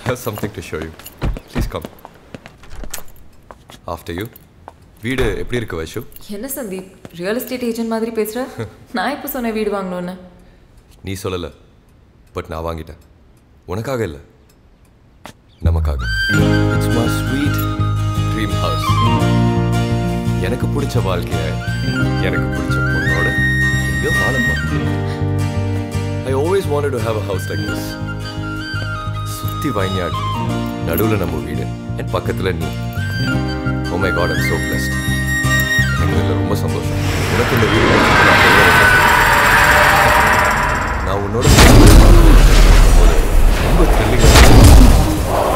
have something to show you. Please come. After you. வீடு எப்படி இருக்கு வைஷு என்ன சந்தீப் ரியல் எஸ்டேட் ஏஜென்ட் மாதிரி பேசுற நான் இப்போ சொன்னேன் வீடு வாங்கணும்னு நீ சொல்லலை பட் நான் வாங்கிட்டேன் உனக்காக இல்லை நமக்காக it's my sweet dream house எனக்கு பிடிச்ச வாழ்க்கைய எனக்கு பிடிச்ச பொண்ணோட எங்கேயோ வாழ போறேன் I always wanted to have a house like this சுத்தி வைஞாடு நடுவில் நம்ம வீடு என் பக்கத்தில் நீ oh my God I'm so blessed எனக்கு இதில் ரொம்ப சந்தோஷம் உனக்கு இந்த வீடு கிடைச்சதுல நான் உன்னோட போது ரொம்ப த்ரில்லிங்காக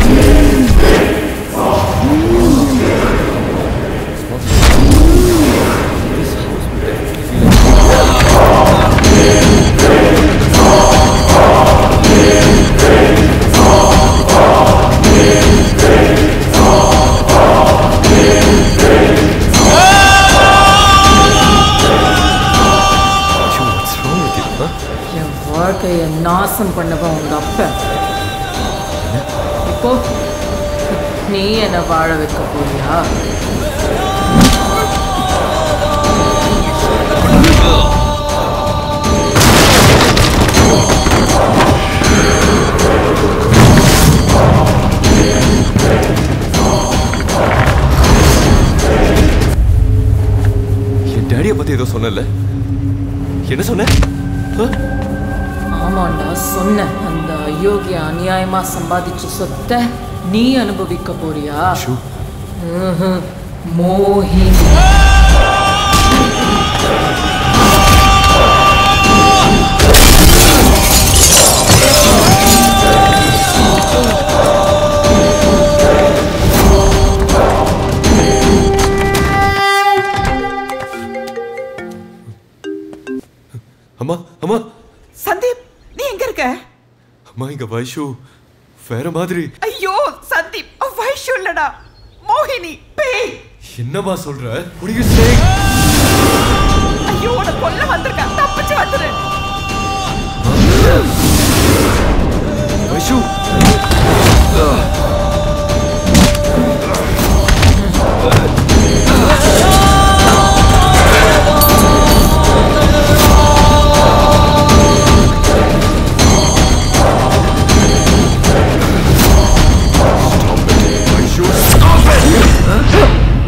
What's wrong with you, huh? என் வாழ்க்கையை நாசம் பண்ணவன் உங்க அப்ப இப்போ நீ என்ன வாழ வைக்க போறியா என் டேடியை பத்தி ஏதோ சொன்னல என்ன சொன்ன Huh? ஆமாண்டா சொன்னேன் அந்த அயோக்கிய அநியாயமா சம்பாதிச்ச சொத்தை நீ அனுபவிக்க போறியா ஷூ ம்ஹும். மோகினி அம்மா அம்மா சந்தீப் நீ எங்க இருக்க அம்மா இங்க வைஷு வேற மாதிரி ஐயோ சந்தீப் அவ வைஷு இல்லடா மோகினி பேய் என்னம்மா சொல்ற What are you saying? ஐயோ உன கொல்ல வந்திருக்கா தப்பிச்சு வந்துரு வைஷு வைஷு stop it!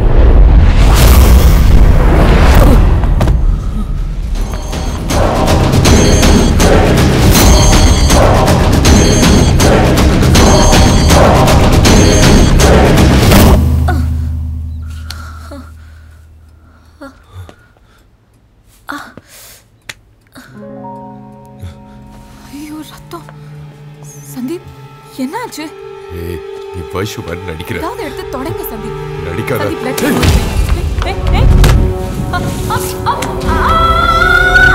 ஐயோ ரத்தம் சந்தீப் என்னாச்சு ஏய் நீ வைஷு மாதிரி நடிக்கிற ஏதாவது எடுத்து தொடங்க சந்தீப் நடிக்காத சந்தீப் blood ஏய், ஏய், ஏய், ஏய். அ, அ, அ, ஆ!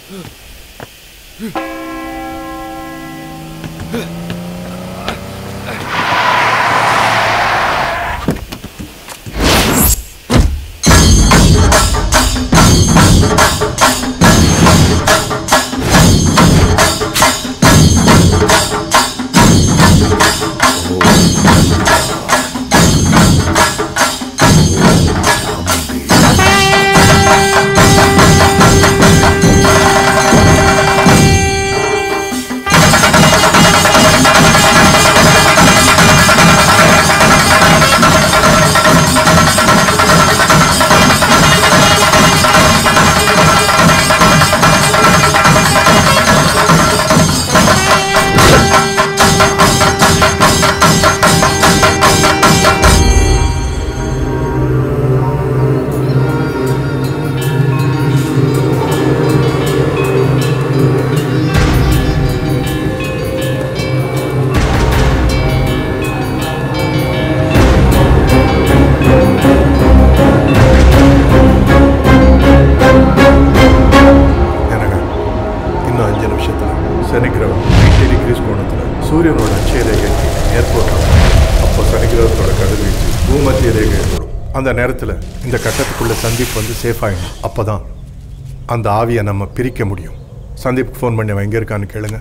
எனக்கு இன்னும் அஞ்சு நிமிஷத்துல சனிக்கிரகம் நைன்டி டிகிரிஸ் கோணத்தில் சூரியனோட அச்சய ரேகை ஏற்போட்டாங்க அப்போ சனிக்கிரகத்தோட கதிர்வீச்சு பூமத்திய ரேகை ஏற்படும் அந்த நேரத்தில் இந்த கட்டத்துக்குள்ள சந்தீப் வந்து சேஃப் ஆகிடும் அப்போ தான் அந்த ஆவியை நம்ம பிரிக்க முடியும் சந்தீப் ஃபோன் பண்ணி அவன் எங்கே இருக்கான்னு கேளுங்க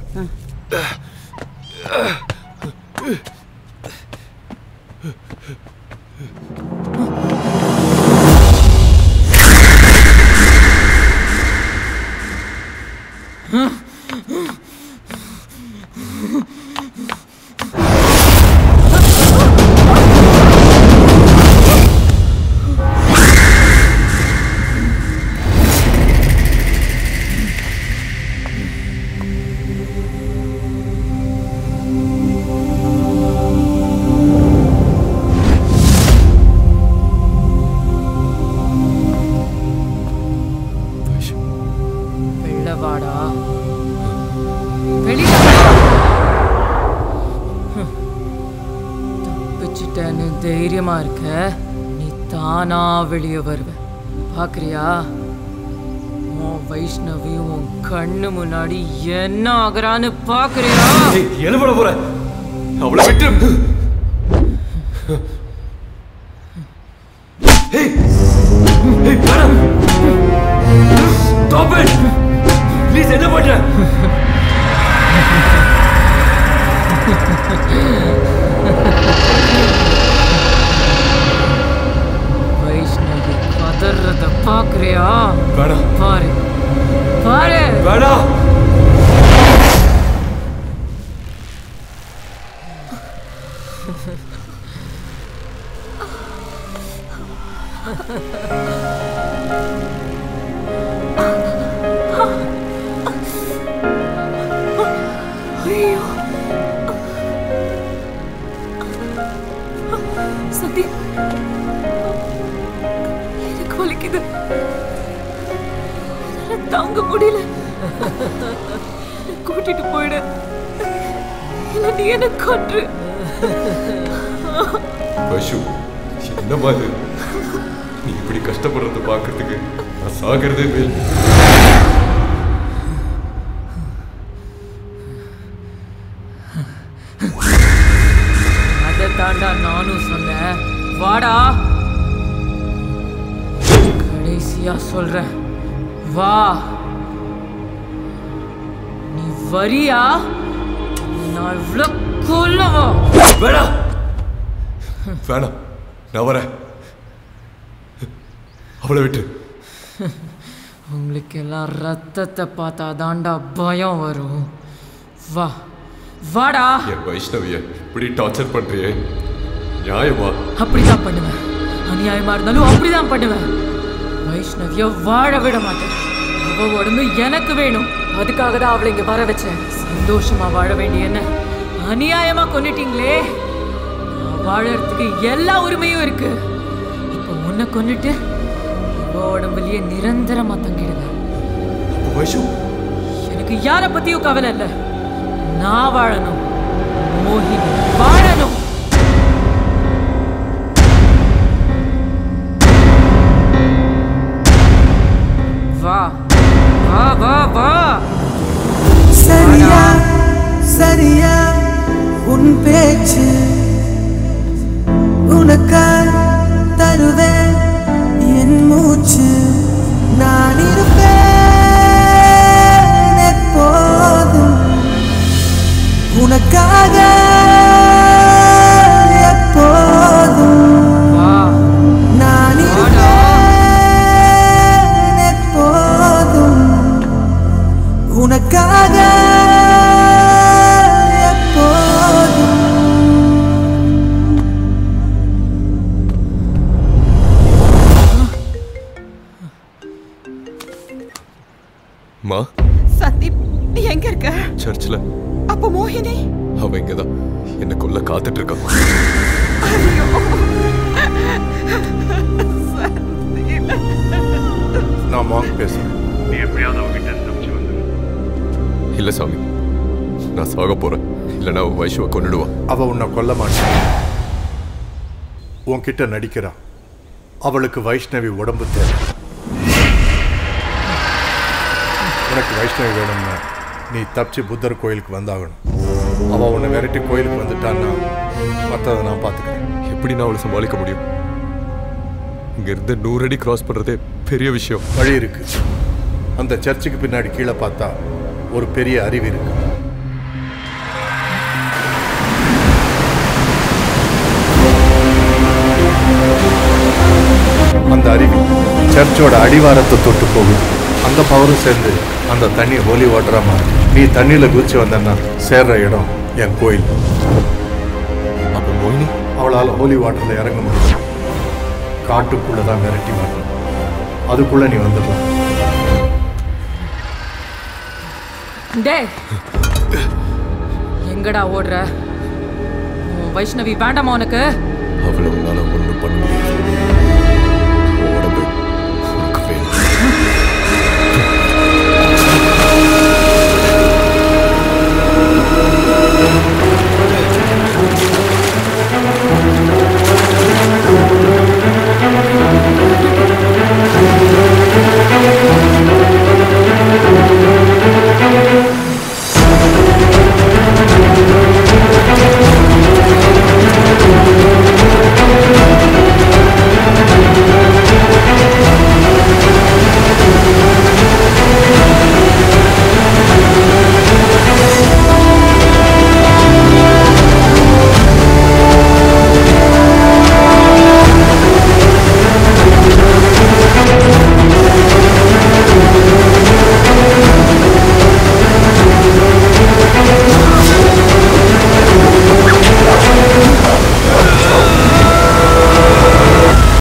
வெளில வாடா வெளியில வா. ஹம். தப்பிச்சிட்டேன்னு தைரியமா இருக்க நீ தானா வெளியே வருவ பாக்குறியா உன் வைஷ்ணவி உன் கண்ணு முன்னாடி என்ன ஆகுறான்னு பாக்குறியா ஏய், என்ன பண்ண போற அவளை விட்டு ஏய், ஏய், வேணாம். Stop it. Please, என்ன பண்ற வைஷ்ணவி கதறத பாக்குறியா வேணாம் பாரு பாரு வேணாம் ஐயோ சத்யா எனக்கு வலிக்குது என்னால தாங்க முடியல என்னை கூட்டிட்டு போயிடு இல்ல நீ என்ன கொன்று பசு என்னம்மா இது நீ இப்படி கஷ்டப்படுறத பார்க்கறதுக்கு நான் சாகிறதே மேல் அதை தாண்டா நானும் சொன்னேன் வாடா கடைசியா சொல்றேன் வா நீ வரியா நான் இவ்வளவு கொல்லவா வேணாம் வேணாம் நான் வரேன் அவளை விட்டு உங்களுக்கு எல்லாம் ரத்தத்தை பார்த்தா தாண்டா பயம் வரும் வா வாடா என் வைஷ்ணவிய இப்படி டார்ச்சர் பண்றியே நியாயமா அப்படிதான் பண்ணுவேன் அநியாயமா இருந்தாலும் அப்படிதான் பண்ணுவேன் வைஷ்ணவிய வாழ விட மாட்டேன் அவ உடம்பு எனக்கு வேணும் அதுக்காக தான் அவளை இங்க வர வச்சேன் சந்தோஷமா வாழ வேண்டிய என்ன அநியாயமா கொன்னுட்டீங்களே நான் வாழறதுக்கு எல்லா உரிமையும் இருக்கு இப்போ உன்னை கொன்னுட்டு அவ உடம்புலயே நிரந்தரமா தங்கிடுவேன் அப்போ வைஷு எனக்கு யார பத்தியும் கவலை இல்ல நான் வாழணும் மோகினி வாழணும் வா வா வா வா சரியா உன் பேச்சு உனக்காய் தருவேன் என் மூச்சு நான் இருப்பேன் எப்போதும் உனக்காக எப்போதும் வா நான் இருப்பேன் எப்போதும் உனக்காக எப்போதும் மா சந்தீப் நீ எங்க இருக்க சர்ச்சில் அப்ப மோகினி அவன் இங்கே தான் என்னை கொல்ல காத்துட்டு இருக்கான் ஐயோ சந்தீப் நான் மாங்க் பேசுறேன் இல்லை சாமி நான் சாக போகிறேன் இல்லைன்னா அவன் வைஷுவை கொன்னுடுவான் அவ உன்னை கொல்ல மாட்டான் உன்கிட்ட நடிக்கிறா அவளுக்கு வைஷ்ணவி உடம்பு தேவை உனக்கு வைஷ்ணவி வேணும்னா நீ தப்பிச்சு புத்தர் கோயிலுக்கு வந்தாகணும் அவ உன்னை விரட்டி கோயிலுக்கு வந்துட்டான்னா மற்றதை நான் பார்த்துக்கிறேன் எப்படி நான் அவளை சமாளிக்க முடியும் இங்கேருந்து நூறு அடி கிராஸ் பண்ணுறதே பெரிய விஷயம் வழி இருக்கு அந்த சர்ச்சுக்கு பின்னாடி கீழே பார்த்தா ஒரு பெரிய அருவி இருக்கு அந்த அருவி சர்ச்சோட அடிவாரத்தை தொட்டு போகுது அந்த பவரும் சேர்ந்து அந்த தண்ணி ஹோலி வாட்டரா மாறும் நீ தண்ணியில குதிச்சு வந்தன்னா சேர்ற இடம் என் கோயில் அப்போ மோகினி அவளால் ஹோலி வாட்டர்ல இறங்க முடியும் காட்டுக்குள்ள தான் விரட்டி வரணும் அதுக்குள்ள நீ வந்துடலாம் டேய் எங்கடா ஓடுற உன் வைஷ்ணவி வேண்டாமா உனக்கு அவளை உன்னால ஒன்றும் பண்ண முடியாது